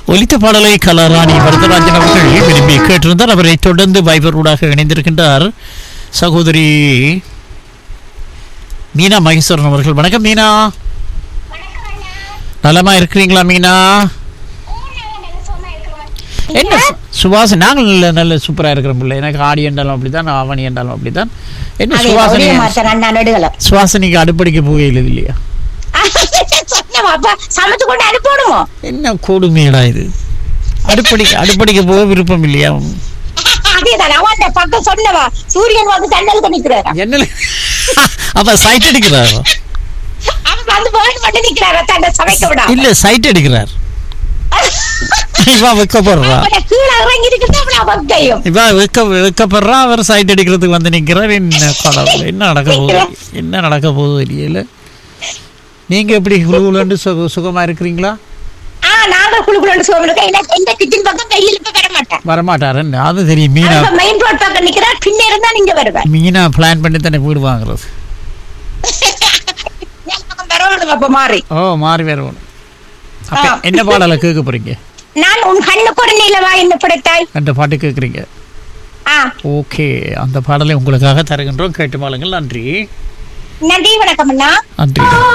ஒலித்த பாடலை கலாராணி வரதராஜன் அவர்கள் விரும்பி கேட்டிருந்தார் அவரை தொடர்ந்து வைபரூடாக இணைந்திருக்கின்றார் சகோதரி மீனா மகேஸ்வரன் அவர்கள் வணக்கம் மீனா நலமா இருக்கிறீங்களா மீனா என்ன சு- சுவாசன் நாங்கள் நல்ல நல்ல சூப்பரா இருக்கிறோம் பிள்ளை எனக்கு ஆடி என்றாலும் அப்படித்தான் ஆவணி என்றாலும் அப்படித்தான் என்ன அதே சுவாசனி ஒரே மாசம் அண்ணா நடுகளும் சுவாசனிக்கு அடுப்படிக்க போகையில் இல்லையா சொன்னவா அப்ப சமைச்சு கொண்டு அனுப்பிடுமோ என்ன கொடுமையடா இது அடுப்படிக்க அடுப்படிக்க போக விருப்பம் இல்லையா அதேதான் அவன் பக்கம் சொன்னவா சூரியன் வந்து தண்ணலுக்கு நிக்கிறாரா என்ன அப்ப சைட் அடிக்கிறார் அவன் வந்து வேணும் மட்டும் நிக்கிறாரா தன்னை சமைக்க விடாம இல்ல சைட் அடிக்கிறார் இவா வைக்கப்படுறா அவனை கீழே இறங்கி இருக்குது அவனை அவக்கையும் இவா வைக்க வைக்கப்படுறா அவர் சைட் அடிக்கிறதுக்கு வந்து நிக்கிறார் என்ன கடவுள் என்ன நடக்க போகுது என்ன நடக்க போகுது தெரியல நீங்க எப்படி குழுகுலன்னு சுக சுகமா இருக்கிறீங்களா ஆ நாங்க குழுக்குள்ள சோமனுக்கு எனக்கு எந்த கிச்சன் பக்கம் கையில் இப்ப வர மாட்டேன் வரமாட்டாரு அது தெரியும் மீனா மெயின் ரோட் பக்கம் நிக்கிறார் பின்ன இருந்தா நீங்க வருவேன் மீனா பிளான் பண்ணி தானே வீடு வாங்குறது என் பக்கம் வரணும் அப்ப மாறி ஓ மாறி வேற ஒன்று அப்ப ஆ. என்ன பாடலை கேட்க போறீங்க நான் உன் கண்ணுக்கு ஒரு நிலவா என்ன படைத்தாய் அந்த பாட்டு கேட்குறீங்க ஆ ஓகே அந்த பாடலை உங்களுக்காக தருகின்றோம் கேட்டு பாருங்கள் நன்றி நன்றி வணக்கம் அண்ணா நன்றி